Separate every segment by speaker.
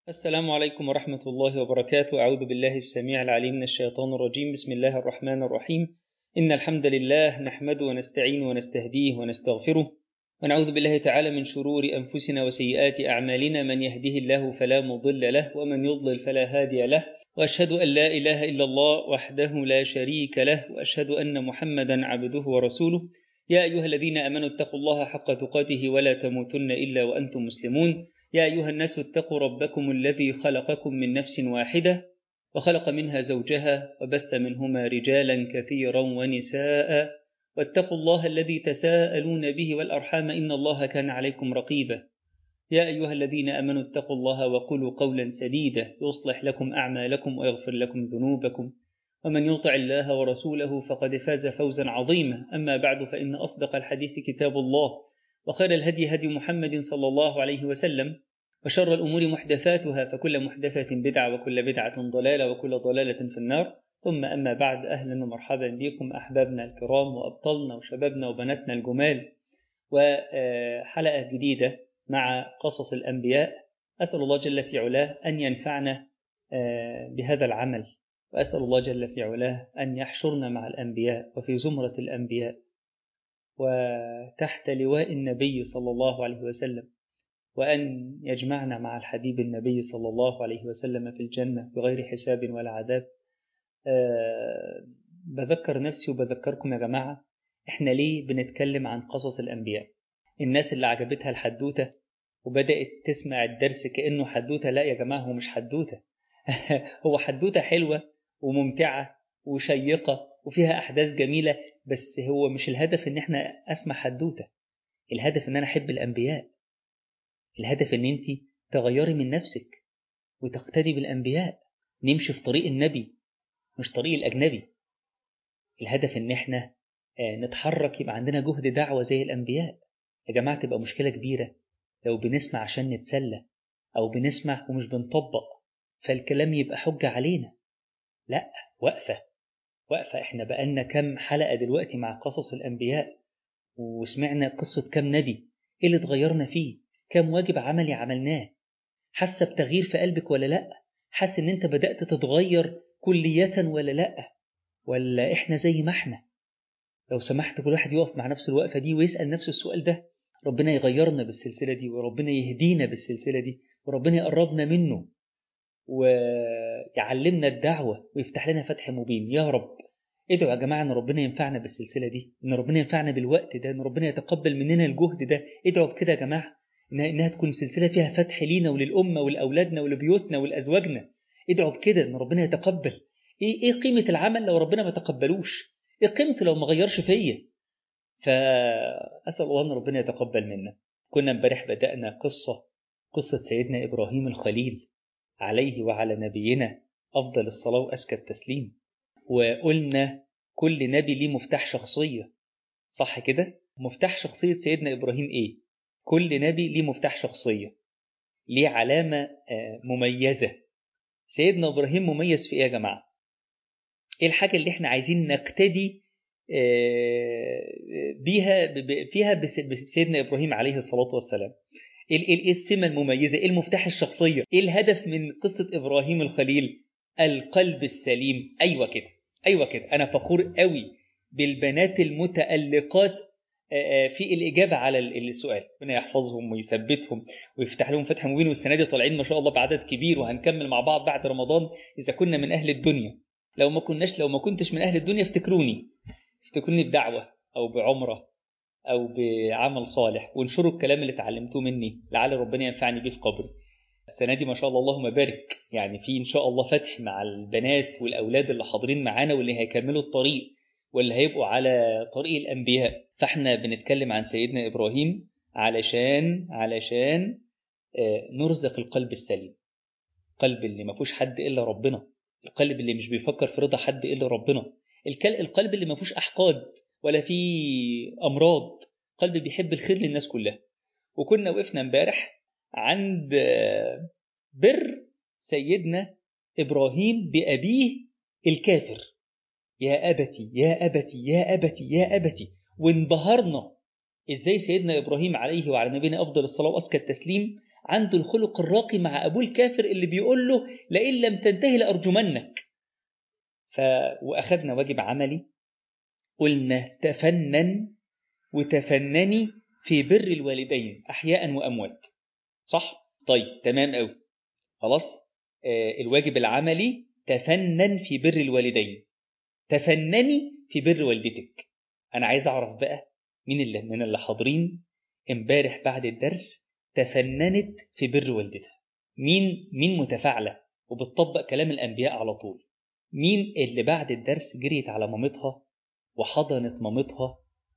Speaker 1: السلام عليكم ورحمة الله وبركاته أعوذ بالله السميع العليم من الشيطان الرجيم بسم الله الرحمن الرحيم إن الحمد لله نحمده ونستعين ونستهديه ونستغفره ونعوذ بالله تعالى من شرور أنفسنا وسيئات أعمالنا من يهده الله فلا مضل له ومن يضلل فلا هادي له وأشهد أن لا إله إلا الله وحده لا شريك له وأشهد أن محمدا عبده ورسوله يا أيها الذين آمنوا اتقوا الله حق تقاته ولا تموتن إلا وأنتم مسلمون يا أيها الناس اتقوا ربكم الذي خلقكم من نفس واحدة وخلق منها زوجها وبث منهما رجالا كثيرا ونساء واتقوا الله الذي تساءلون به والأرحام إن الله كان عليكم رقيبا يا أيها الذين آمنوا اتقوا الله وقولوا قولا سديدا يصلح لكم أعمالكم ويغفر لكم ذنوبكم ومن يطع الله ورسوله فقد فاز فوزا عظيما أما بعد فإن أصدق الحديث كتاب الله وخير الهدي هدي محمد صلى الله عليه وسلم وشر الأمور محدثاتها فكل محدثة بدعة وكل بدعة ضلالة وكل ضلالة في النار ثم أما بعد أهلا ومرحبا بكم أحبابنا الكرام وأبطالنا وشبابنا وبناتنا الجمال وحلقة جديدة مع قصص الأنبياء أسأل الله جل في علاه أن ينفعنا بهذا العمل وأسأل الله جل في علاه أن يحشرنا مع الأنبياء وفي زمرة الأنبياء وتحت لواء النبي صلى الله عليه وسلم وأن يجمعنا مع الحبيب النبي صلى الله عليه وسلم في الجنة بغير حساب ولا عذاب أه بذكر نفسي وبذكركم يا جماعة إحنا ليه بنتكلم عن قصص الأنبياء الناس اللي عجبتها الحدوتة وبدأت تسمع الدرس كأنه حدوتة لا يا جماعة هو مش حدوتة هو حدوتة حلوة وممتعة وشيقة وفيها أحداث جميلة بس هو مش الهدف إن إحنا أسمع حدوتة الهدف إن أنا أحب الأنبياء الهدف إن أنت تغيري من نفسك وتقتدي بالأنبياء نمشي في طريق النبي مش طريق الأجنبي الهدف إن إحنا نتحرك يبقى عندنا جهد دعوة زي الأنبياء يا جماعة تبقى مشكلة كبيرة لو بنسمع عشان نتسلى أو بنسمع ومش بنطبق فالكلام يبقى حجة علينا لا وقفة وقفة احنا بقالنا كام حلقة دلوقتي مع قصص الأنبياء وسمعنا قصة كام نبي ايه اللي اتغيرنا فيه كام واجب عملي عملناه حاسة بتغيير في قلبك ولا لأ حاسس ان انت بدأت تتغير كلية ولا لأ ولا احنا زي ما احنا لو سمحت كل واحد يقف مع نفس الوقفة دي ويسأل نفس السؤال ده ربنا يغيرنا بالسلسلة دي وربنا يهدينا بالسلسلة دي وربنا يقربنا منه ويعلمنا الدعوة ويفتح لنا فتح مبين يا رب ادعوا يا جماعة ان ربنا ينفعنا بالسلسلة دي ان ربنا ينفعنا بالوقت ده ان ربنا يتقبل مننا الجهد ده ادعوا بكده يا جماعة إنها, إنها تكون سلسلة فيها فتح لينا وللأمة ولأولادنا ولبيوتنا ولأزواجنا ادعوا بكده ان ربنا يتقبل ايه ايه قيمة العمل لو ربنا ما تقبلوش ايه قيمته لو ما غيرش فيا فأسأل الله ان ربنا يتقبل منا كنا امبارح بدأنا قصة قصة سيدنا إبراهيم الخليل عليه وعلى نبينا أفضل الصلاة وأزكى التسليم وقلنا كل نبي ليه مفتاح شخصية صح كده؟ مفتاح شخصية سيدنا إبراهيم إيه؟ كل نبي ليه مفتاح شخصية ليه علامة مميزة سيدنا إبراهيم مميز في إيه يا جماعة؟ إيه الحاجة اللي إحنا عايزين نقتدي بيها فيها بسيدنا إبراهيم عليه الصلاة والسلام ايه السمه المميزه ايه المفتاح الشخصيه ايه الهدف من قصه ابراهيم الخليل القلب السليم ايوه كده ايوه كده انا فخور قوي بالبنات المتالقات في الاجابه على السؤال ربنا يحفظهم ويثبتهم ويفتح لهم فتح مبين والسنه دي طالعين ما شاء الله بعدد كبير وهنكمل مع بعض بعد رمضان اذا كنا من اهل الدنيا لو ما كناش لو ما كنتش من اهل الدنيا افتكروني افتكروني بدعوه او بعمره او بعمل صالح وانشروا الكلام اللي اتعلمتوه مني لعل ربنا ينفعني بيه في قبري السنه دي ما شاء الله اللهم بارك يعني في ان شاء الله فتح مع البنات والاولاد اللي حاضرين معانا واللي هيكملوا الطريق واللي هيبقوا على طريق الانبياء فاحنا بنتكلم عن سيدنا ابراهيم علشان علشان نرزق القلب السليم القلب اللي ما فيهوش حد الا ربنا القلب اللي مش بيفكر في رضا حد الا ربنا القلب اللي ما فيهوش احقاد ولا في امراض قلب بيحب الخير للناس كلها وكنا وقفنا امبارح عند بر سيدنا ابراهيم بابيه الكافر يا ابتي يا ابتي يا ابتي يا ابتي وانبهرنا ازاي سيدنا ابراهيم عليه وعلى نبينا افضل الصلاه وازكى التسليم عنده الخلق الراقي مع ابوه الكافر اللي بيقول له لئن لم تنتهي لارجمنك ف واخدنا واجب عملي قلنا تفنن وتفنني في بر الوالدين احياء واموات صح طيب تمام قوي خلاص آه الواجب العملي تفنن في بر الوالدين تفنني في بر والدتك انا عايز اعرف بقى مين اللي من اللي حاضرين امبارح بعد الدرس تفننت في بر والدتها مين مين متفاعله وبتطبق كلام الانبياء على طول مين اللي بعد الدرس جريت على مامتها وحضنت مامتها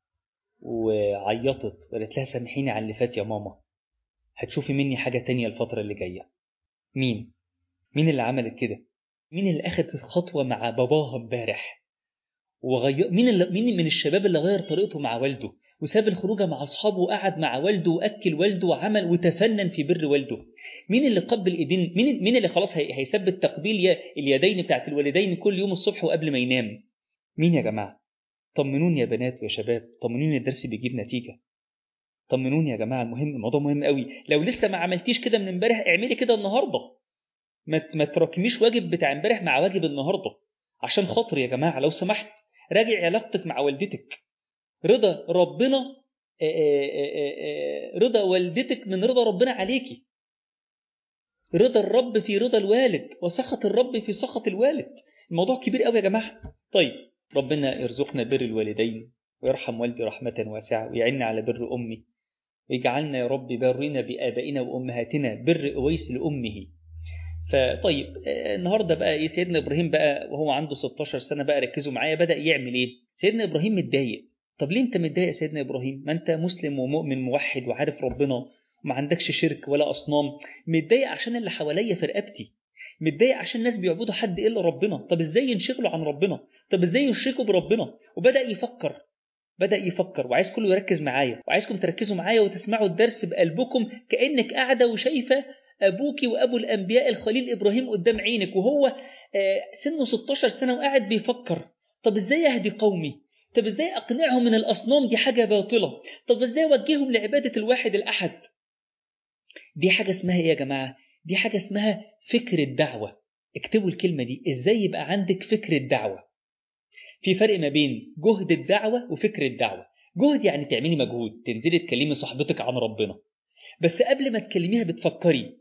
Speaker 1: وعيطت وقالت لها سامحيني على اللي فات يا ماما هتشوفي مني حاجة تانية الفترة اللي جاية مين؟ مين اللي عملت كده؟ مين اللي أخدت خطوة مع باباها امبارح؟ وغير مين اللي مين من الشباب اللي غير طريقته مع والده وساب الخروجه مع اصحابه وقعد مع والده واكل والده وعمل وتفنن في بر والده مين اللي قبل ايدين مين مين اللي خلاص هي... هيثبت تقبيل اليدين بتاعت الوالدين كل يوم الصبح وقبل ما ينام مين يا جماعه طمنوني يا بنات ويا شباب طمنوني الدرس بيجيب نتيجه طمنوني يا جماعه المهم الموضوع مهم قوي لو لسه ما عملتيش كده من امبارح اعملي كده النهارده ما ما تراكميش واجب بتاع امبارح مع واجب النهارده عشان خاطر يا جماعه لو سمحت راجع علاقتك مع والدتك رضا ربنا آآ آآ رضا والدتك من رضا ربنا عليكي رضا الرب في رضا الوالد وسخط الرب في سخط الوالد الموضوع كبير قوي يا جماعه طيب ربنا يرزقنا بر الوالدين ويرحم والدي رحمة واسعة ويعنا على بر أمي ويجعلنا يا رب بارين بآبائنا وأمهاتنا بر أويس لأمه فطيب النهارده بقى ايه سيدنا ابراهيم بقى وهو عنده 16 سنه بقى ركزوا معايا بدا يعمل ايه؟ سيدنا ابراهيم متضايق طب ليه انت متضايق يا سيدنا ابراهيم؟ ما انت مسلم ومؤمن موحد وعارف ربنا وما عندكش شرك ولا اصنام متضايق عشان اللي حواليا في رقبتي متضايق عشان الناس بيعبدوا حد الا ربنا طب ازاي ينشغلوا عن ربنا طب ازاي يشركوا بربنا وبدا يفكر بدا يفكر وعايز كله يركز معايا وعايزكم تركزوا معايا وتسمعوا الدرس بقلبكم كانك قاعده وشايفه ابوك وابو الانبياء الخليل ابراهيم قدام عينك وهو سنه 16 سنه وقاعد بيفكر طب ازاي اهدي قومي طب ازاي اقنعهم من الاصنام دي حاجه باطله طب ازاي اوجههم لعباده الواحد الاحد دي حاجه اسمها ايه يا جماعه دي حاجه اسمها فكر الدعوه اكتبوا الكلمه دي ازاي يبقى عندك فكر الدعوه في فرق ما بين جهد الدعوه وفكر الدعوه جهد يعني تعملي مجهود تنزلي تكلمي صاحبتك عن ربنا بس قبل ما تكلميها بتفكري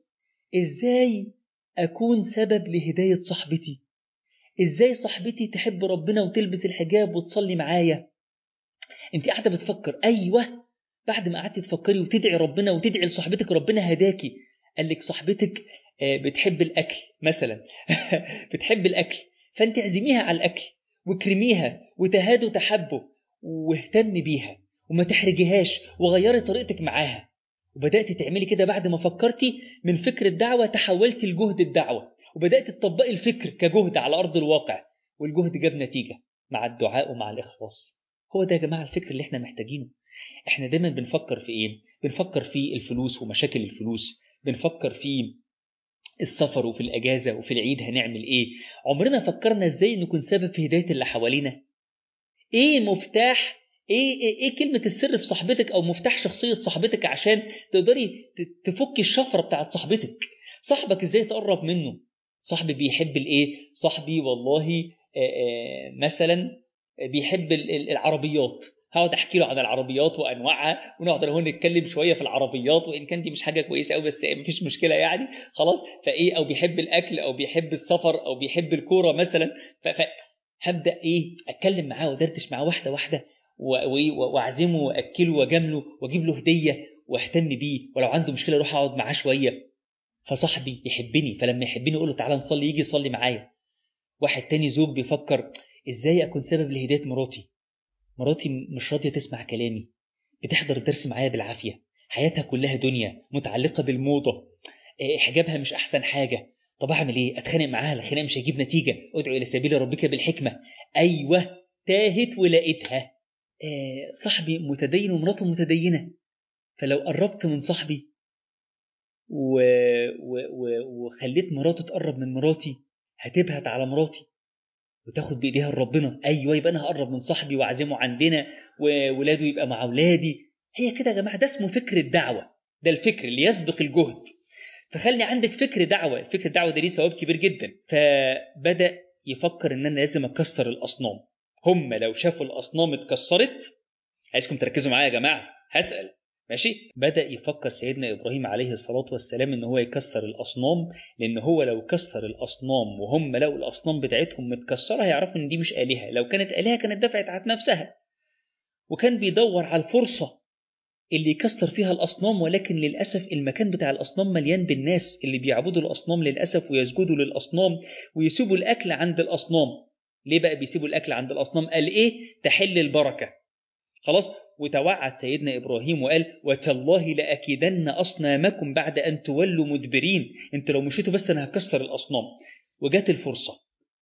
Speaker 1: ازاي اكون سبب لهدايه صاحبتي ازاي صاحبتي تحب ربنا وتلبس الحجاب وتصلي معايا انت قاعده بتفكر ايوه بعد ما قعدتي تفكري وتدعي ربنا وتدعي لصاحبتك ربنا هداكي قال لك صاحبتك بتحب الاكل مثلا بتحب الاكل فانت اعزميها على الاكل واكرميها وتهادوا تحبوا واهتمي بيها وما تحرجيهاش وغيري طريقتك معاها وبدات تعملي كده بعد ما فكرتي من فكر الدعوه تحولتي لجهد الدعوه وبدات تطبقي الفكر كجهد على ارض الواقع والجهد جاب نتيجه مع الدعاء ومع الاخلاص هو ده يا جماعه الفكر اللي احنا محتاجينه احنا دايما بنفكر في ايه بنفكر في الفلوس ومشاكل الفلوس بنفكر في السفر وفي الاجازه وفي العيد هنعمل ايه عمرنا فكرنا ازاي نكون سبب في هدايه اللي حوالينا ايه مفتاح ايه ايه, إيه كلمه السر في صاحبتك او مفتاح شخصيه صاحبتك عشان تقدري تفكي الشفره بتاعت صاحبتك صاحبك ازاي تقرب منه صاحبي بيحب الايه صاحبي والله آآ آآ مثلا بيحب العربيات هقعد احكي له عن العربيات وانواعها ونقعد هون نتكلم شويه في العربيات وان كان دي مش حاجه كويسه قوي بس مفيش مشكله يعني خلاص فايه او بيحب الاكل او بيحب السفر او بيحب الكوره مثلا فهبدا ايه اتكلم معاه ودردش معاه واحده واحده واعزمه واكله واجامله واجيب له هديه واهتم بيه ولو عنده مشكله اروح اقعد معاه شويه فصاحبي يحبني فلما يحبني اقول له تعالى نصلي يجي يصلي معايا واحد تاني زوج بيفكر ازاي اكون سبب لهدايه مراتي مراتي مش راضيه تسمع كلامي بتحضر الدرس معايا بالعافيه حياتها كلها دنيا متعلقه بالموضه حجابها مش احسن حاجه طب اعمل ايه اتخانق معاها الخناق مش هيجيب نتيجه ادعو الى سبيل ربك بالحكمه ايوه تاهت ولقيتها آه صاحبي متدين ومراته متدينه فلو قربت من صاحبي و... و... و... وخليت مراته تقرب من مراتي هتبهت على مراتي وتاخد بايديها لربنا ايوه يبقى انا هقرب من صاحبي واعزمه عندنا وولاده يبقى مع اولادي هي كده يا جماعه ده اسمه فكر الدعوه ده الفكر اللي يسبق الجهد فخلي عندك فكر دعوه فكر الدعوه ده ليه ثواب كبير جدا فبدا يفكر ان انا لازم اكسر الاصنام هم لو شافوا الاصنام اتكسرت عايزكم تركزوا معايا يا جماعه هسال ماشي بدا يفكر سيدنا ابراهيم عليه الصلاه والسلام ان هو يكسر الاصنام لان هو لو كسر الاصنام وهم لو الاصنام بتاعتهم متكسره هيعرفوا ان دي مش الهه لو كانت الهه كانت دفعت عن نفسها وكان بيدور على الفرصه اللي يكسر فيها الاصنام ولكن للاسف المكان بتاع الاصنام مليان بالناس اللي بيعبدوا الاصنام للاسف ويسجدوا للاصنام ويسيبوا الاكل عند الاصنام ليه بقى بيسيبوا الاكل عند الاصنام قال ايه تحل البركه خلاص وتوعد سيدنا ابراهيم وقال وتالله لاكيدن اصنامكم بعد ان تولوا مدبرين انتوا لو مشيتوا بس انا هكسر الاصنام وجات الفرصه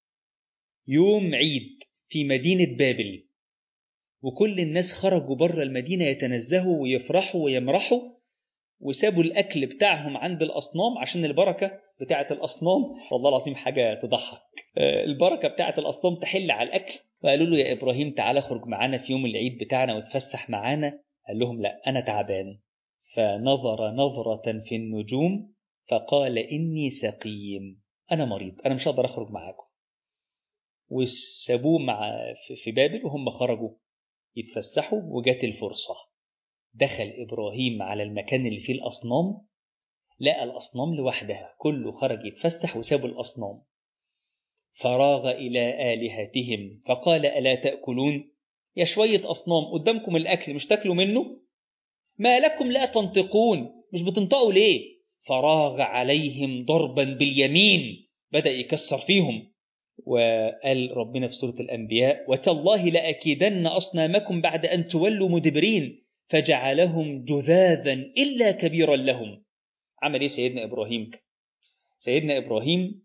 Speaker 1: يوم عيد في مدينه بابل وكل الناس خرجوا بره المدينه يتنزهوا ويفرحوا ويمرحوا وسابوا الاكل بتاعهم عند الاصنام عشان البركه بتاعه الاصنام والله العظيم حاجه تضحك البركه بتاعه الاصنام تحل على الاكل وقالوا له يا ابراهيم تعالى اخرج معانا في يوم العيد بتاعنا وتفسح معانا قال لهم لا انا تعبان فنظر نظره في النجوم فقال اني سقيم انا مريض انا مش هقدر اخرج معاكم وسابوه مع في بابل وهم خرجوا يتفسحوا وجات الفرصه دخل ابراهيم على المكان اللي فيه الاصنام لقى الاصنام لوحدها كله خرج يتفسح وسابوا الاصنام فراغ إلى آلهتهم فقال ألا تأكلون يا شوية أصنام قدامكم الأكل مش تاكلوا منه ما لكم لا تنطقون مش بتنطقوا ليه فراغ عليهم ضربا باليمين بدأ يكسر فيهم وقال ربنا في سورة الأنبياء وتالله لأكيدن أصنامكم بعد أن تولوا مدبرين فجعلهم جذاذا إلا كبيرا لهم عمل إيه سيدنا إبراهيم سيدنا إبراهيم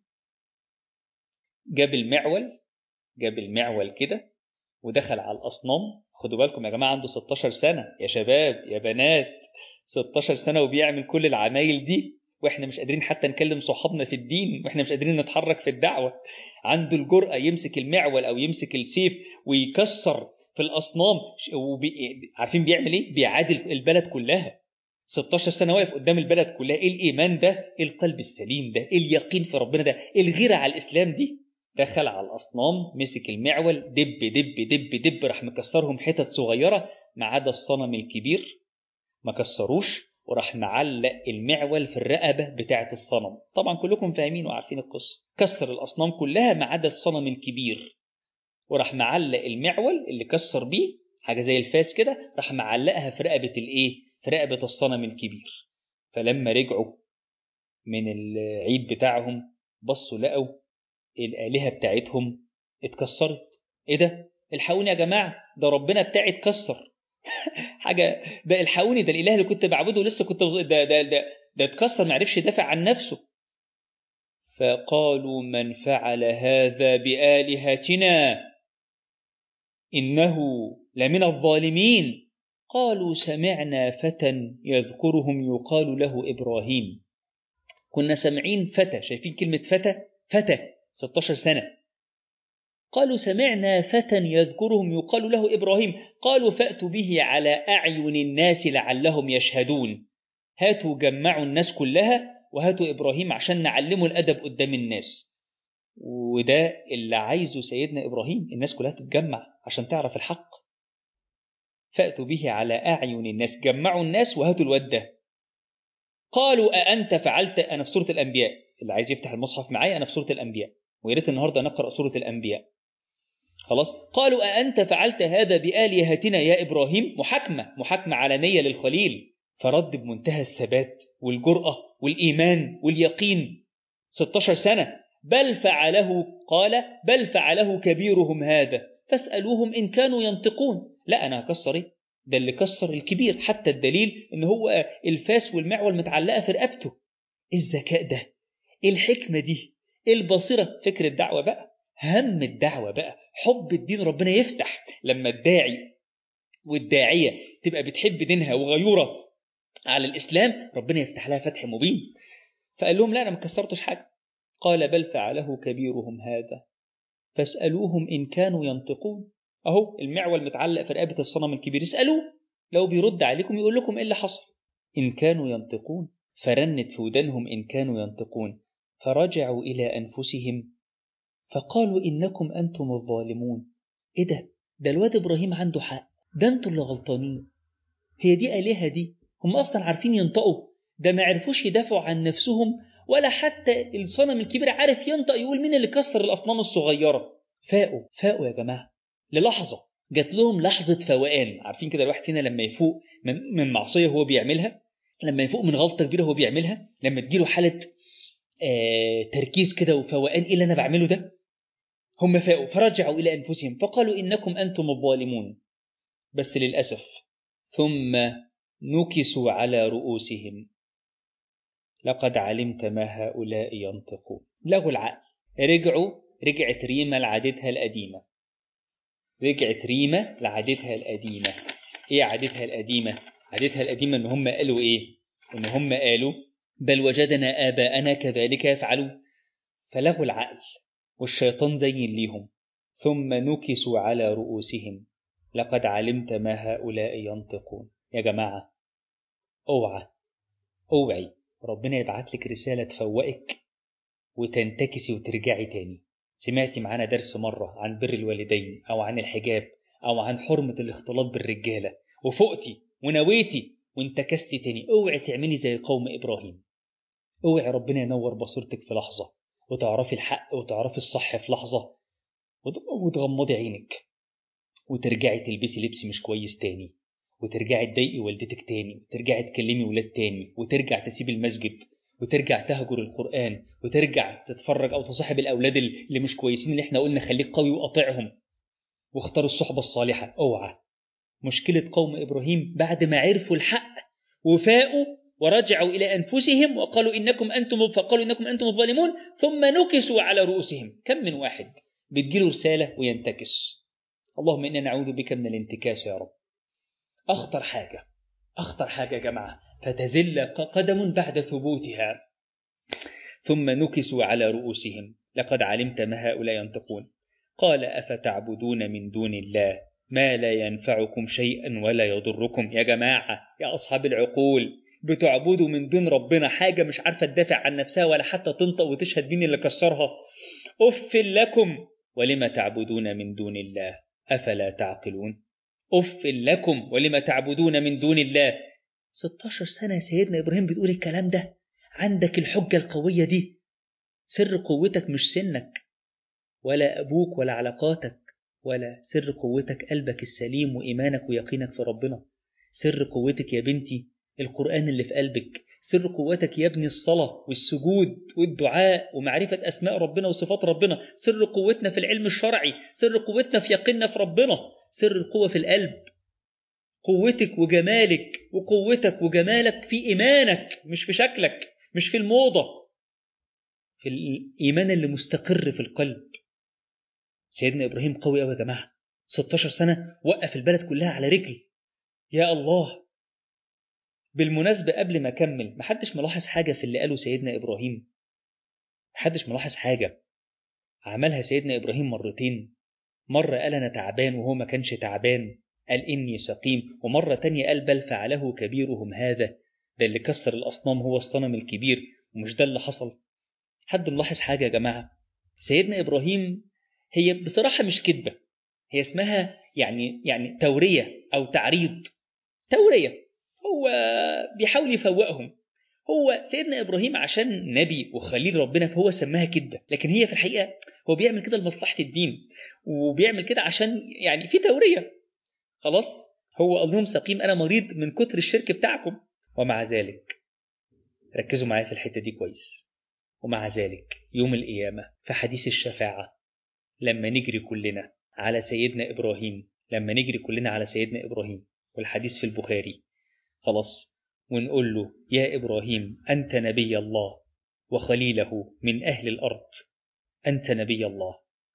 Speaker 1: جاب المعول جاب المعول كده ودخل على الأصنام خدوا بالكم يا جماعة عنده 16 سنة يا شباب يا بنات 16 سنة وبيعمل كل العمايل دي واحنا مش قادرين حتى نكلم صحابنا في الدين واحنا مش قادرين نتحرك في الدعوة عنده الجرأة يمسك المعول أو يمسك السيف ويكسر في الأصنام وبي... عارفين بيعمل إيه؟ بيعادل البلد كلها 16 سنة واقف قدام البلد كلها إيه الإيمان ده؟ إيه القلب السليم ده؟ إيه اليقين في ربنا ده؟ إيه الغيرة على الإسلام دي؟ دخل على الأصنام مسك المعول دب دب دب دب راح مكسرهم حتت صغيرة ما عدا الصنم الكبير ما كسروش وراح معلق المعول في الرقبة بتاعة الصنم طبعا كلكم فاهمين وعارفين القصة كسر الأصنام كلها ما عدا الصنم الكبير وراح معلق المعول اللي كسر بيه حاجة زي الفاس كده راح معلقها في رقبة الإيه؟ في رقبة الصنم الكبير فلما رجعوا من العيد بتاعهم بصوا لقوا الآلهة بتاعتهم اتكسرت ايه ده الحقوني يا جماعة ده ربنا بتاعي اتكسر حاجة ده الحقوني ده الإله اللي كنت بعبده لسه كنت ده ده ده ده اتكسر ما عرفش يدافع عن نفسه فقالوا من فعل هذا بآلهتنا إنه لمن الظالمين قالوا سمعنا فتى يذكرهم يقال له إبراهيم كنا سامعين فتى شايفين كلمة فتى فتى 16 سنة قالوا سمعنا فتى يذكرهم يقال له إبراهيم قالوا فأتوا به على أعين الناس لعلهم يشهدون هاتوا جمعوا الناس كلها وهاتوا إبراهيم عشان نعلمه الأدب قدام الناس وده اللي عايزه سيدنا إبراهيم الناس كلها تتجمع عشان تعرف الحق فأتوا به على أعين الناس جمعوا الناس وهاتوا الواد ده قالوا أأنت فعلت أنا في سورة الأنبياء اللي عايز يفتح المصحف معايا أنا في سورة الأنبياء ويا ريت النهارده نقرأ سورة الأنبياء خلاص قالوا أأنت فعلت هذا بآلهتنا يا إبراهيم محاكمة محاكمة علنية للخليل فرد بمنتهى الثبات والجرأة والإيمان واليقين 16 سنة بل فعله قال بل فعله كبيرهم هذا فاسألوهم إن كانوا ينطقون لا أنا هكسر إيه ده اللي كسر الكبير حتى الدليل إن هو الفاس والمعول متعلقة في رقبته إيه الذكاء ده إيه الحكمة دي إيه البصيرة فكر الدعوة بقى هم الدعوة بقى حب الدين ربنا يفتح لما الداعي والداعية تبقى بتحب دينها وغيورة على الإسلام ربنا يفتح لها فتح مبين فقال لهم لا أنا ما كسرتش حاجة قال بل فعله كبيرهم هذا فاسألوهم إن كانوا ينطقون أهو المعول متعلق في رقبة الصنم الكبير اسألوه لو بيرد عليكم يقول لكم إيه اللي حصل إن كانوا ينطقون فرنت في ودانهم إن كانوا ينطقون فرجعوا إلى أنفسهم فقالوا إنكم أنتم الظالمون إيه ده؟ ده الواد إبراهيم عنده حق ده أنتوا اللي غلطانين هي دي آلهة دي هم أصلا عارفين ينطقوا ده ما عرفوش يدافعوا عن نفسهم ولا حتى الصنم الكبير عارف ينطق يقول مين اللي كسر الأصنام الصغيرة فاقوا فاقوا يا جماعة للحظة جات لهم لحظة فوقان عارفين كده الواحد فينا لما يفوق من, من معصية هو بيعملها لما يفوق من غلطة كبيرة هو بيعملها لما تجيله حالة آه تركيز كده وفوقان ايه اللي انا بعمله ده هم فاقوا فرجعوا الى انفسهم فقالوا انكم انتم الظالمون بس للاسف ثم نكسوا على رؤوسهم لقد علمت ما هؤلاء ينطقون لغوا العقل رجعوا رجعت ريما لعادتها القديمة رجعت ريما لعادتها القديمة ايه عادتها القديمة عادتها القديمة ان هم قالوا ايه ان هم قالوا بل وجدنا آباءنا كذلك يفعلون فلغوا العقل والشيطان زين ليهم ثم نكسوا على رؤوسهم لقد علمت ما هؤلاء ينطقون يا جماعة اوعى اوعي ربنا يبعت لك رسالة تفوقك وتنتكسي وترجعي تاني سمعتي معانا درس مرة عن بر الوالدين أو عن الحجاب أو عن حرمة الاختلاط بالرجالة وفقتي ونويتي وانتكستي تاني اوعي تعملي زي قوم إبراهيم اوعي ربنا ينور بصيرتك في لحظة وتعرفي الحق وتعرفي الصح في لحظة وتغمضي عينك وترجعي تلبسي لبس مش كويس تاني وترجعي تضايقي والدتك تاني وترجعي تكلمي ولاد تاني وترجع تسيب المسجد وترجع تهجر القرآن وترجع تتفرج أو تصاحب الأولاد اللي مش كويسين اللي احنا قلنا خليك قوي وقاطعهم واختار الصحبة الصالحة اوعى مشكلة قوم إبراهيم بعد ما عرفوا الحق وفاقوا ورجعوا إلى أنفسهم وقالوا إنكم أنتم فقالوا إنكم أنتم الظالمون ثم نكسوا على رؤوسهم كم من واحد بتجيله رسالة وينتكس اللهم إنا نعوذ بك من الانتكاس يا رب أخطر حاجة أخطر حاجة يا جماعة فتزل قدم بعد ثبوتها ثم نكسوا على رؤوسهم لقد علمت ما هؤلاء ينطقون قال أفتعبدون من دون الله ما لا ينفعكم شيئا ولا يضركم يا جماعة يا أصحاب العقول بتعبدوا من دون ربنا حاجة مش عارفة تدافع عن نفسها ولا حتى تنطق وتشهد مين اللي كسرها أف لكم ولم تعبدون من دون الله أفلا تعقلون أف لكم ولم تعبدون من دون الله 16 سنة يا سيدنا إبراهيم بتقول الكلام ده عندك الحجة القوية دي سر قوتك مش سنك ولا أبوك ولا علاقاتك ولا سر قوتك قلبك السليم وإيمانك ويقينك في ربنا سر قوتك يا بنتي القرآن اللي في قلبك سر قوتك يا ابني الصلاة والسجود والدعاء ومعرفة أسماء ربنا وصفات ربنا سر قوتنا في العلم الشرعي سر قوتنا في يقيننا في ربنا سر القوة في القلب قوتك وجمالك وقوتك وجمالك في إيمانك مش في شكلك مش في الموضة في الإيمان اللي مستقر في القلب سيدنا إبراهيم قوي أوي يا جماعة 16 سنة وقف البلد كلها على رجل يا الله بالمناسبة قبل ما أكمل محدش ملاحظ حاجة في اللي قاله سيدنا إبراهيم محدش ملاحظ حاجة عملها سيدنا إبراهيم مرتين مرة قال أنا تعبان وهو ما كانش تعبان قال إني سقيم ومرة تانية قال بل فعله كبيرهم هذا ده اللي كسر الأصنام هو الصنم الكبير ومش ده اللي حصل حد ملاحظ حاجة يا جماعة سيدنا إبراهيم هي بصراحة مش كذبة هي اسمها يعني يعني تورية أو تعريض تورية هو بيحاول يفوقهم هو سيدنا ابراهيم عشان نبي وخليل ربنا فهو سماها كده لكن هي في الحقيقه هو بيعمل كده لمصلحه الدين وبيعمل كده عشان يعني في توريه خلاص هو قال لهم سقيم انا مريض من كتر الشرك بتاعكم ومع ذلك ركزوا معايا في الحته دي كويس ومع ذلك يوم القيامه في حديث الشفاعه لما نجري كلنا على سيدنا ابراهيم لما نجري كلنا على سيدنا ابراهيم والحديث في البخاري خلاص ونقول له يا إبراهيم أنت نبي الله وخليله من أهل الأرض أنت نبي الله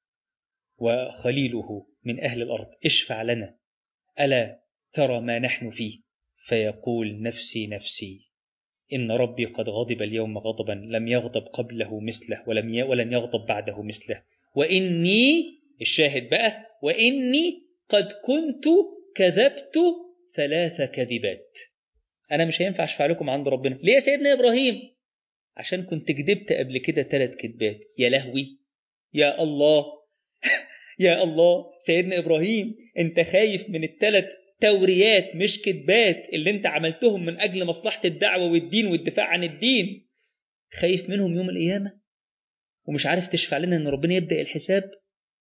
Speaker 1: وخليله من أهل الأرض اشفع لنا ألا ترى ما نحن فيه فيقول نفسي نفسي إن ربي قد غضب اليوم غضبا لم يغضب قبله مثله ولم ي... ولن يغضب بعده مثله وإني الشاهد بقى وإني قد كنت كذبت ثلاث كذبات أنا مش هينفع أشفع لكم عند ربنا ليه يا سيدنا إبراهيم عشان كنت كدبت قبل كده ثلاث كذبات يا لهوي يا الله يا الله سيدنا إبراهيم أنت خايف من الثلاث توريات مش كذبات اللي أنت عملتهم من أجل مصلحة الدعوة والدين والدفاع عن الدين خايف منهم يوم القيامة ومش عارف تشفع لنا إن ربنا يبدأ الحساب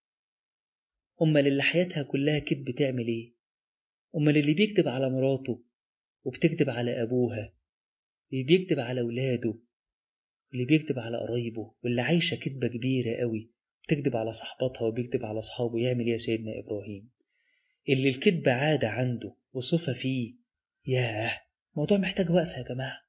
Speaker 1: أمال اللي حياتها كلها كذب تعمل إيه أمال اللي بيكذب على مراته وبتكذب على أبوها اللي بيكذب على أولاده اللي بيكذب على قرايبه واللي عايشة كذبة كبيرة قوي بتكذب على صحباتها وبيكذب على أصحابه يعمل إيه يا سيدنا إبراهيم اللي الكذب عادة عنده وصفة فيه ياه موضوع محتاج وقفة يا جماعة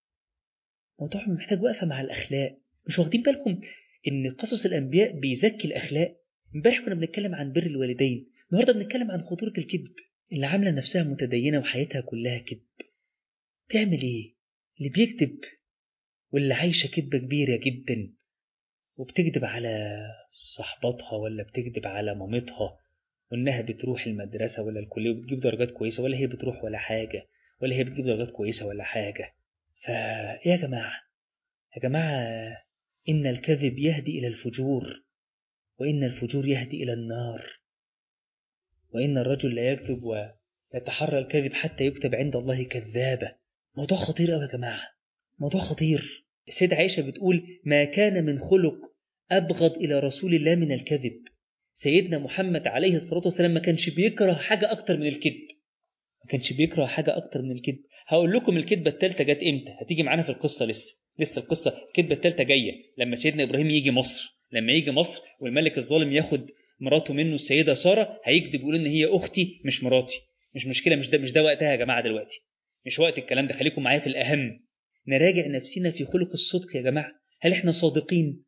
Speaker 1: موضوع محتاج وقفة مع الأخلاق مش واخدين بالكم إن قصص الأنبياء بيزكي الأخلاق امبارح كنا بنتكلم عن بر الوالدين النهارده بنتكلم عن خطورة الكذب اللي عاملة نفسها متدينة وحياتها كلها كذب تعمل إيه؟ اللي بيكذب واللي عايشة كذبة كبيرة جدا وبتكذب على صحباتها ولا بتكذب على مامتها وإنها بتروح المدرسة ولا الكلية وبتجيب درجات كويسة ولا هي بتروح ولا حاجة ولا هي بتجيب درجات كويسة ولا حاجة فا يا جماعة يا جماعة إن الكذب يهدي إلى الفجور وإن الفجور يهدي إلى النار وإن الرجل لا يكذب ويتحرى الكذب حتى يكتب عند الله كذابة موضوع خطير أوي يا جماعة موضوع خطير السيدة عائشة بتقول ما كان من خلق أبغض إلى رسول الله من الكذب سيدنا محمد عليه الصلاة والسلام ما كانش بيكره حاجة أكتر من الكذب ما كانش بيكره حاجة أكتر من الكذب هقول لكم الكذبة الثالثة جت إمتى هتيجي معانا في القصة لسه لسه القصة الكذبة الثالثة جاية لما سيدنا إبراهيم يجي مصر لما يجي مصر والملك الظالم ياخد مراته منه السيدة سارة هيكذب يقول إن هي أختي مش مراتي مش مشكلة مش ده مش ده وقتها يا جماعة دلوقتي مش وقت الكلام ده خليكم معايا في الأهم نراجع نفسنا في خلق الصدق يا جماعة هل احنا صادقين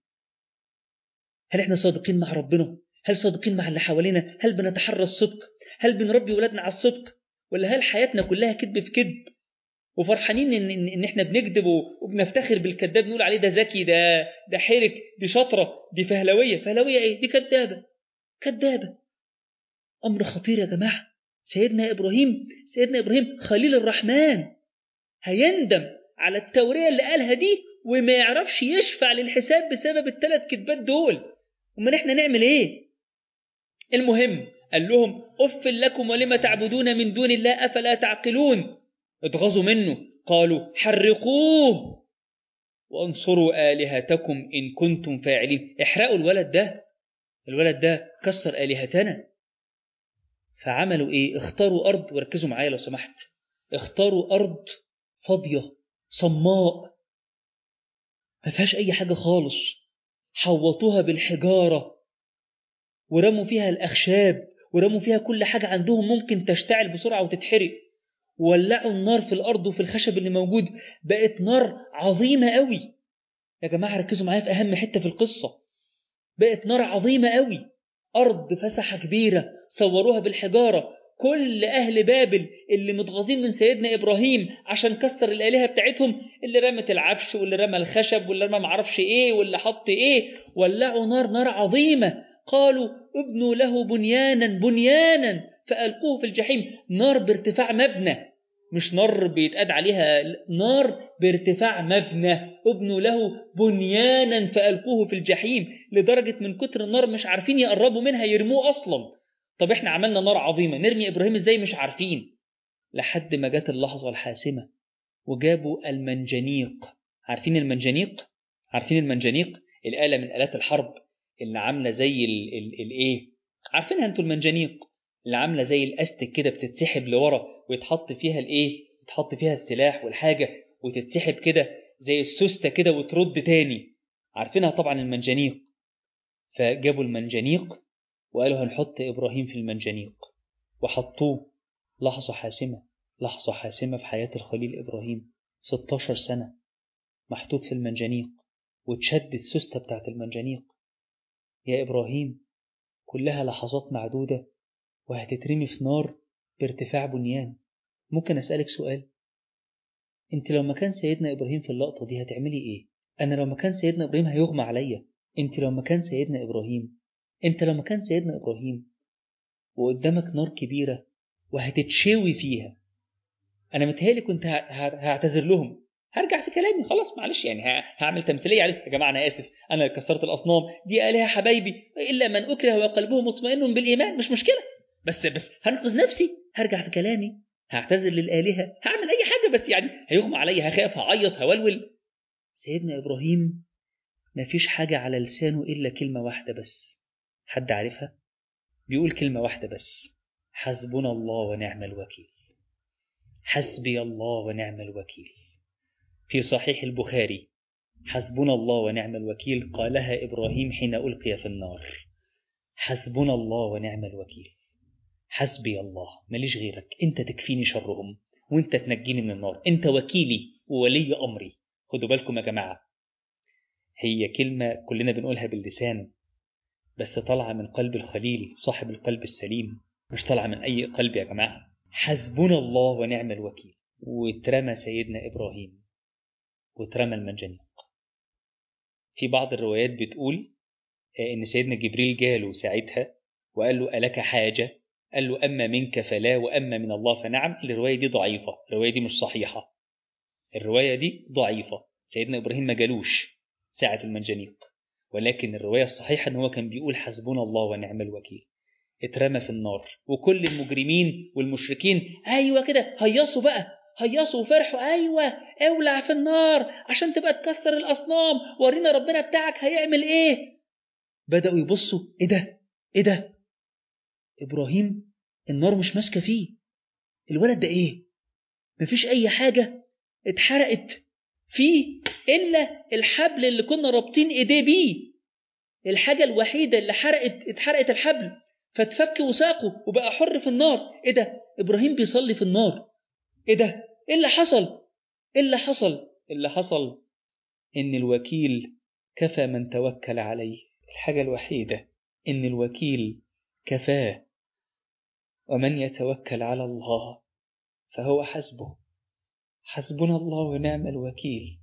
Speaker 1: هل احنا صادقين مع ربنا هل صادقين مع اللي حوالينا هل بنتحرى الصدق هل بنربي ولادنا على الصدق ولا هل حياتنا كلها كذب في كذب وفرحانين ان ان, إن احنا بنكذب وبنفتخر بالكذاب نقول عليه ده ذكي ده ده حرك دي شاطره دي فهلويه فهلويه ايه دي كذابه كذابه امر خطير يا جماعه سيدنا ابراهيم سيدنا ابراهيم خليل الرحمن هيندم على التوريه اللي قالها دي وما يعرفش يشفع للحساب بسبب الثلاث كذبات دول امال احنا نعمل ايه المهم قال لهم اف لكم ولم تعبدون من دون الله افلا تعقلون اتغاظوا منه قالوا حرقوه وانصروا الهتكم ان كنتم فاعلين احرقوا الولد ده الولد ده كسر الهتنا فعملوا ايه اختاروا ارض وركزوا معايا لو سمحت اختاروا ارض فاضيه صماء ما فيهاش اي حاجه خالص حوطوها بالحجاره ورموا فيها الاخشاب ورموا فيها كل حاجه عندهم ممكن تشتعل بسرعه وتتحرق ولعوا النار في الارض وفي الخشب اللي موجود بقت نار عظيمه قوي يا جماعه ركزوا معايا في اهم حته في القصه بقت نار عظيمه قوي ارض فسحه كبيره صوروها بالحجاره كل اهل بابل اللي متغاظين من سيدنا ابراهيم عشان كسر الالهه بتاعتهم اللي رمت العفش واللي رمى الخشب واللي رمى معرفش ايه واللي حط ايه ولعوا نار نار عظيمه قالوا ابنوا له بنيانا بنيانا فألقوه في الجحيم نار بارتفاع مبنى مش نار بيتقاد عليها نار بارتفاع مبنى ابنوا له بنيانا فألقوه في الجحيم لدرجة من كتر النار مش عارفين يقربوا منها يرموه أصلا طب احنا عملنا نار عظيمة نرمي إبراهيم ازاي مش عارفين لحد ما جت اللحظة الحاسمة وجابوا المنجنيق عارفين المنجنيق عارفين المنجنيق الآلة من آلات الحرب اللي عاملة زي الايه عارفينها انتوا المنجنيق اللي عامله زي الاستك كده بتتسحب لورا ويتحط فيها الايه يتحط فيها السلاح والحاجه وتتسحب كده زي السوسته كده وترد تاني عارفينها طبعا المنجنيق فجابوا المنجنيق وقالوا هنحط ابراهيم في المنجنيق وحطوه لحظه حاسمه لحظه حاسمه في حياه الخليل ابراهيم 16 سنه محطوط في المنجنيق وتشد السوسته بتاعت المنجنيق يا ابراهيم كلها لحظات معدوده وهتترمي في نار بارتفاع بنيان ممكن أسألك سؤال انت لو مكان سيدنا إبراهيم في اللقطة دي هتعملي ايه أنا لو مكان سيدنا إبراهيم هيغمى عليا انت لو مكان سيدنا إبراهيم انت لو مكان سيدنا إبراهيم وقدامك نار كبيرة وهتتشوي فيها انا متهيألي كنت ه- ه- هعتذر لهم هرجع في كلامي خلاص معلش يعني ه- هعمل تمثيليه عليه يا جماعه انا اسف انا اللي كسرت الاصنام دي الهه حبايبي الا من اكره وقلبه مطمئن بالايمان مش مشكله بس بس هنقذ نفسي هرجع في كلامي هعتذر للالهه هعمل اي حاجه بس يعني هيغمى عليا هخاف هعيط هولول سيدنا ابراهيم ما فيش حاجه على لسانه الا كلمه واحده بس حد عارفها بيقول كلمه واحده بس حسبنا الله ونعم الوكيل حسبي الله ونعم الوكيل في صحيح البخاري حسبنا الله ونعم الوكيل قالها ابراهيم حين القي في النار حسبنا الله ونعم الوكيل حسبي الله ماليش غيرك انت تكفيني شرهم وانت تنجيني من النار انت وكيلي وولي امري خدوا بالكم يا جماعه هي كلمه كلنا بنقولها باللسان بس طالعه من قلب الخليل صاحب القلب السليم مش طالعه من اي قلب يا جماعه حسبنا الله ونعم الوكيل واترمى سيدنا ابراهيم واترمى المنجنيق في بعض الروايات بتقول آه، ان سيدنا جبريل جاله ساعتها وقال له الك حاجه قال له اما منك فلا واما من الله فنعم الروايه دي ضعيفه الروايه دي مش صحيحه الروايه دي ضعيفه سيدنا ابراهيم ما جالوش ساعه المنجنيق ولكن الروايه الصحيحه ان هو كان بيقول حسبنا الله ونعم الوكيل اترمى في النار وكل المجرمين والمشركين ايوه كده هيصوا بقى هيصوا وفرحوا ايوه اولع في النار عشان تبقى تكسر الاصنام ورينا ربنا بتاعك هيعمل ايه بداوا يبصوا ايه ده ايه ده ابراهيم النار مش ماسكه فيه الولد ده ايه مفيش اي حاجه اتحرقت فيه الا الحبل اللي كنا رابطين ايديه بيه الحاجه الوحيده اللي حرقت اتحرقت الحبل فاتفك وساقه وبقى حر في النار ايه ده ابراهيم بيصلي في النار ايه ده ايه اللي حصل ايه اللي حصل اللي حصل ان الوكيل كفى من توكل عليه الحاجه الوحيده ان الوكيل كفاه ومن يتوكل على الله فهو حسبه حسبنا الله ونعم الوكيل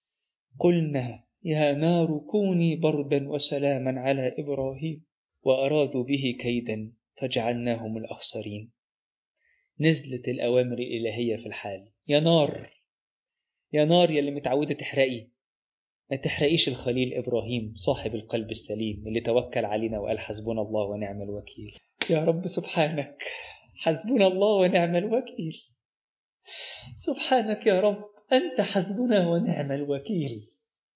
Speaker 1: قلنا يا نار كوني بردا وسلاما على ابراهيم وارادوا به كيدا فجعلناهم الاخسرين نزلت الاوامر الالهيه في الحال يا نار يا نار يا اللي متعوده تحرقي ما تحرقيش الخليل ابراهيم صاحب القلب السليم اللي توكل علينا وقال حسبنا الله ونعم الوكيل يا رب سبحانك حسبنا الله ونعم الوكيل سبحانك يا رب انت حسبنا ونعم الوكيل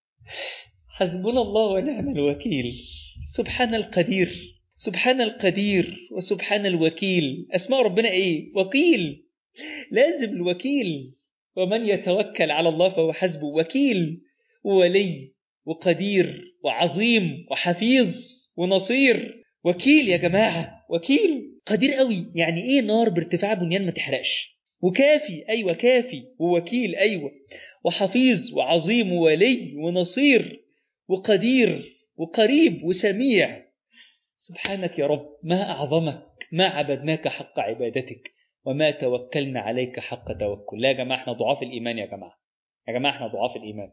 Speaker 1: حسبنا الله ونعم الوكيل سبحان القدير سبحان القدير وسبحان الوكيل اسماء ربنا ايه وكيل لازم الوكيل ومن يتوكل على الله فهو حسبه وكيل وولي وقدير وعظيم وحفيظ ونصير وكيل يا جماعة وكيل قدير قوي يعني ايه نار بارتفاع بنيان ما تحرقش وكافي ايوه كافي ووكيل ايوه وحفيظ وعظيم وولي ونصير وقدير وقريب وسميع سبحانك يا رب ما اعظمك ما عبدناك حق عبادتك وما توكلنا عليك حق توكل لا يا جماعه احنا ضعاف الايمان يا جماعه يا جماعه احنا ضعاف الايمان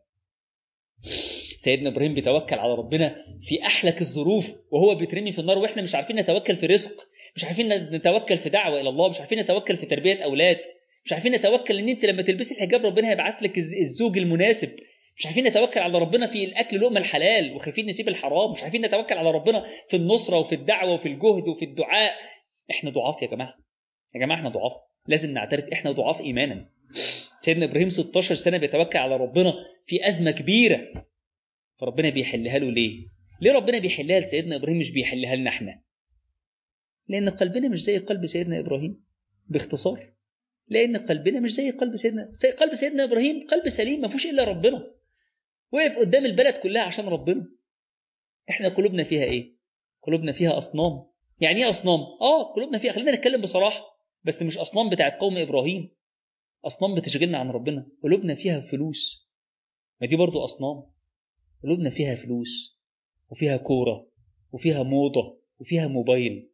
Speaker 1: سيدنا ابراهيم بيتوكل على ربنا في احلك الظروف وهو بيترمي في النار واحنا مش عارفين نتوكل في رزق مش عارفين نتوكل في دعوه الى الله مش عارفين نتوكل في تربيه اولاد مش عارفين نتوكل ان انت لما تلبسي الحجاب ربنا هيبعت لك الزوج المناسب مش عارفين نتوكل على ربنا في الاكل لقمه الحلال وخايفين نسيب الحرام مش عارفين نتوكل على ربنا في النصره وفي الدعوه وفي الجهد وفي الدعاء احنا ضعاف يا جماعه يا جماعه احنا ضعاف لازم نعترف احنا ضعاف ايمانا سيدنا ابراهيم 16 سنه بيتوكل على ربنا في ازمه كبيره فربنا بيحلها له ليه ليه ربنا بيحلها لسيدنا ابراهيم مش بيحلها لنا احنا لان قلبنا مش زي قلب سيدنا ابراهيم باختصار لان قلبنا مش زي قلب سيدنا زي قلب سيدنا ابراهيم قلب سليم ما فيهوش الا ربنا وقف قدام البلد كلها عشان ربنا احنا قلوبنا فيها ايه قلوبنا فيها اصنام يعني ايه اصنام اه قلوبنا فيها خلينا نتكلم بصراحه بس مش اصنام بتاعت قوم ابراهيم اصنام بتشغلنا عن ربنا قلوبنا فيها فلوس ما دي برضو اصنام قلوبنا فيها فلوس وفيها كوره وفيها موضه وفيها موبايل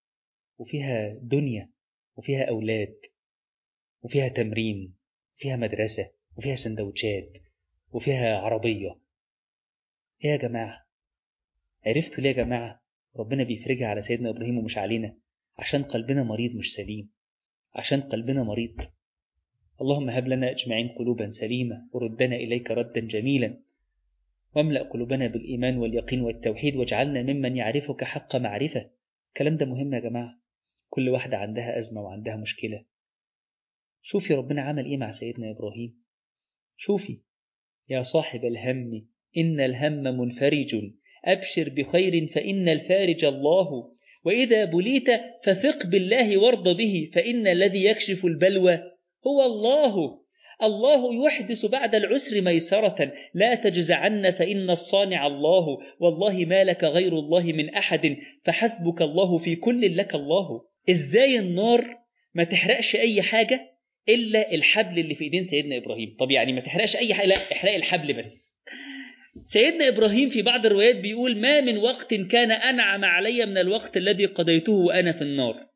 Speaker 1: وفيها دنيا وفيها اولاد وفيها تمرين وفيها مدرسه وفيها سندوتشات وفيها عربيه ايه يا جماعه عرفتوا ليه يا جماعه ربنا بيفرجها على سيدنا ابراهيم ومش علينا عشان قلبنا مريض مش سليم عشان قلبنا مريض اللهم هب لنا أجمعين قلوبا سليمة وردنا إليك ردا جميلا واملأ قلوبنا بالإيمان واليقين والتوحيد واجعلنا ممن يعرفك حق معرفة الكلام ده مهم يا جماعة كل واحدة عندها أزمة وعندها مشكلة شوفي ربنا عمل إيه مع سيدنا إبراهيم شوفي يا صاحب الهم إن الهم منفرج أبشر بخير فإن الفارج الله وإذا بليت فثق بالله وارض به فإن الذي يكشف البلوى هو الله الله يحدث بعد العسر ميسرة لا تجزعن فإن الصانع الله والله ما لك غير الله من أحد فحسبك الله في كل لك الله إزاي النار ما تحرقش أي حاجة إلا الحبل اللي في إيدين سيدنا إبراهيم طب يعني ما تحرقش أي حاجة لا احرق الحبل بس سيدنا إبراهيم في بعض الروايات بيقول ما من وقت كان أنعم علي من الوقت الذي قضيته وأنا في النار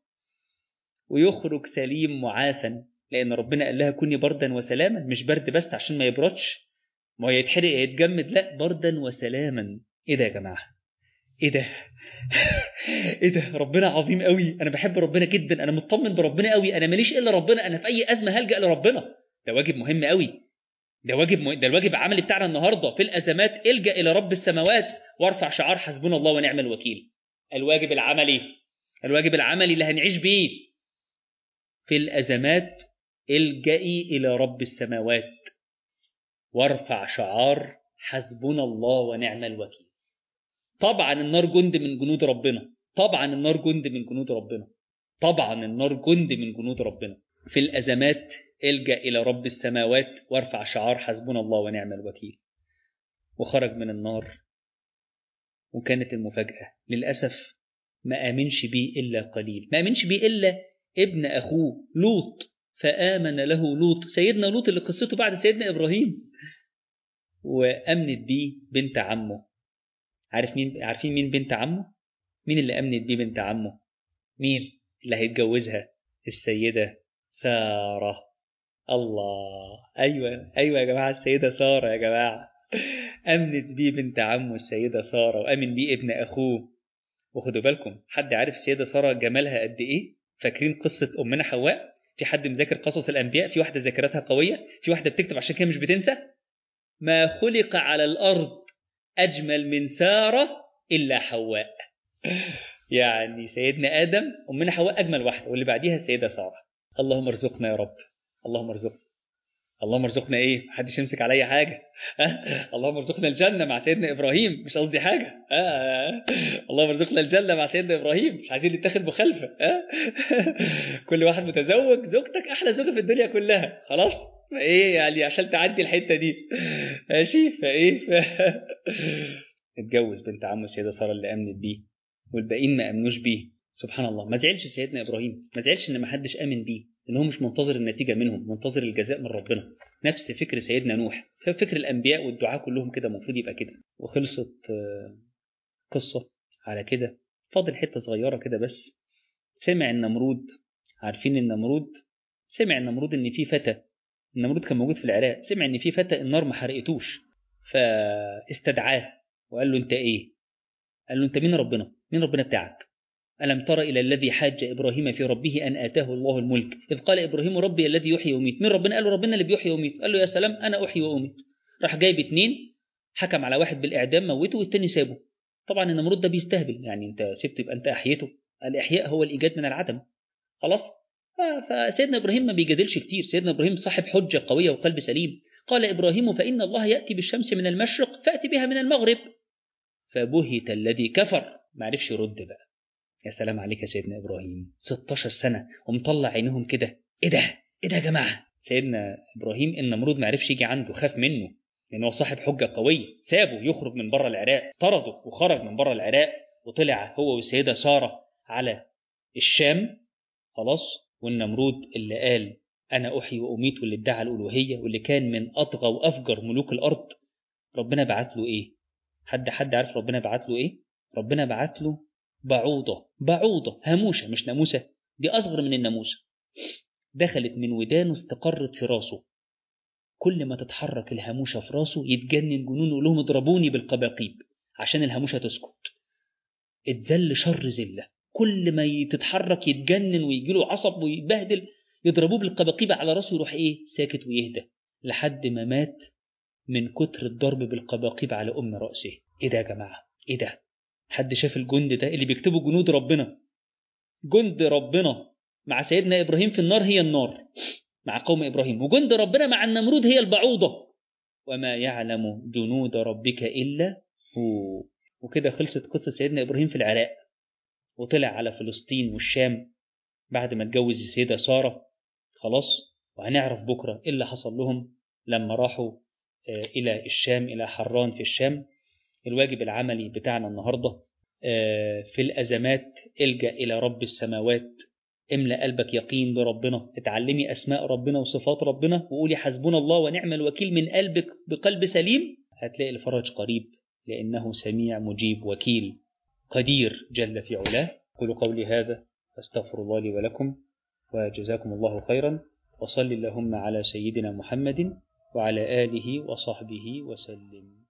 Speaker 1: ويخرج سليم معافا لأن ربنا قال لها كوني بردا وسلاما مش برد بس عشان ما يبردش ما هو يتحرق يتجمد لا بردا وسلاما ايه ده يا جماعه ايه ده ايه ده ربنا عظيم قوي انا بحب ربنا جدا انا مطمن بربنا قوي انا ماليش الا ربنا انا في اي ازمه هلجا لربنا ده واجب مهم قوي ده واجب م... ده الواجب العملي بتاعنا النهارده في الازمات الجا الى رب السماوات وارفع شعار حسبنا الله ونعم الوكيل الواجب العملي الواجب العملي اللي هنعيش بيه في الازمات الجئي الى رب السماوات وارفع شعار حسبنا الله ونعم الوكيل طبعا النار جند من جنود ربنا طبعا النار جند من جنود ربنا طبعا النار جند من جنود ربنا في الازمات الجا الى رب السماوات وارفع شعار حسبنا الله ونعم الوكيل وخرج من النار وكانت المفاجاه للاسف ما امنش بيه الا قليل ما امنش بيه الا ابن اخوه لوط فامن له لوط سيدنا لوط اللي قصته بعد سيدنا ابراهيم وامنت بيه بنت عمه عارف مين عارفين مين بنت عمه مين اللي امنت بيه بنت عمه مين اللي هيتجوزها السيده ساره الله ايوه ايوه يا جماعه السيده ساره يا جماعه امنت بيه بنت عمه السيده ساره وامن بيه ابن اخوه وخدوا بالكم حد عارف السيده ساره جمالها قد ايه فاكرين قصه امنا حواء في حد مذاكر قصص الانبياء في واحده ذاكرتها قويه في واحده بتكتب عشان كده مش بتنسى ما خلق على الارض اجمل من ساره الا حواء يعني سيدنا ادم امنا حواء اجمل واحده واللي بعديها السيده ساره اللهم ارزقنا يا رب اللهم ارزقنا اللهم ارزقنا ايه محدش يمسك عليا حاجه أه؟ اللهم ارزقنا الجنه مع سيدنا ابراهيم مش قصدي حاجه أه؟ اللهم ارزقنا الجنه مع سيدنا ابراهيم مش عايزين نتاخد مخالفه أه؟ كل واحد متزوج زوجتك احلى زوجه في الدنيا كلها خلاص فايه يعني عشان تعدي الحته دي ماشي فايه ف... اتجوز بنت عمه السيده ساره اللي امنت بيه والباقيين ما امنوش بيه سبحان الله ما زعلش سيدنا ابراهيم ما زعلش ان ما حدش امن بيه ان هو مش منتظر النتيجه منهم منتظر الجزاء من ربنا نفس فكر سيدنا نوح فكر الانبياء والدعاء كلهم كده المفروض يبقى كده وخلصت قصه على كده فاضل حته صغيره كده بس سمع النمرود عارفين النمرود سمع النمرود ان في فتى النمرود كان موجود في العراق سمع ان في فتى النار ما حرقتوش فاستدعاه وقال له انت ايه قال له انت مين ربنا مين ربنا بتاعك ألم تر إلى الذي حاج إبراهيم في ربه أن آتاه الله الملك إذ قال إبراهيم ربي الذي يحيي ويميت من ربنا قال له ربنا اللي بيحيي ويميت قال له يا سلام أنا أحيي وأميت راح جايب اتنين حكم على واحد بالإعدام موته والتاني سابه طبعا النمرود ده بيستهبل يعني أنت سبت يبقى أنت أحيته الإحياء هو الإيجاد من العدم خلاص فسيدنا إبراهيم ما بيجادلش كتير سيدنا إبراهيم صاحب حجة قوية وقلب سليم قال إبراهيم فإن الله يأتي بالشمس من المشرق فأتي بها من المغرب فبهت الذي كفر ما عرفش يرد بقى يا سلام عليك يا سيدنا ابراهيم 16 سنه ومطلع عينهم كده ايه ده ايه ده يا جماعه سيدنا ابراهيم النمرود ما عرفش يجي عنده خاف منه لان هو صاحب حجه قويه سابه يخرج من بره العراق طرده وخرج من بره العراق وطلع هو والسيده ساره على الشام خلاص والنمرود اللي قال انا احيي واميت واللي ادعى الالوهيه واللي كان من اطغى وافجر ملوك الارض ربنا بعت له ايه حد حد عارف ربنا بعت له ايه ربنا بعت له بعوضة بعوضة هاموشة مش ناموسة دي أصغر من الناموسة دخلت من ودانه استقرت في راسه كل ما تتحرك الهاموشة في راسه يتجنن جنون يقول لهم اضربوني بالقباقيب عشان الهاموشة تسكت اتذل شر ذلة كل ما تتحرك يتجنن ويجيله عصب ويتبهدل يضربوه بالقباقيب على راسه يروح ايه ساكت ويهدى لحد ما مات من كتر الضرب بالقباقيب على ام راسه ايه ده يا جماعه ايه ده حد شاف الجند ده اللي بيكتبوا جنود ربنا جند ربنا مع سيدنا ابراهيم في النار هي النار مع قوم ابراهيم وجند ربنا مع النمرود هي البعوضه وما يعلم جنود ربك الا هو وكده خلصت قصه سيدنا ابراهيم في العراق وطلع على فلسطين والشام بعد ما اتجوز السيده ساره خلاص وهنعرف بكره ايه اللي حصل لهم لما راحوا الى الشام الى حران في الشام الواجب العملي بتاعنا النهارده في الازمات الجا الى رب السماوات املا قلبك يقين بربنا اتعلمي اسماء ربنا وصفات ربنا وقولي حسبنا الله ونعم الوكيل من قلبك بقلب سليم هتلاقي الفرج قريب لانه سميع مجيب وكيل قدير جل في علاه قولوا قولي هذا استغفر الله لي ولكم وجزاكم الله خيرا وصل اللهم على سيدنا محمد وعلى اله وصحبه وسلم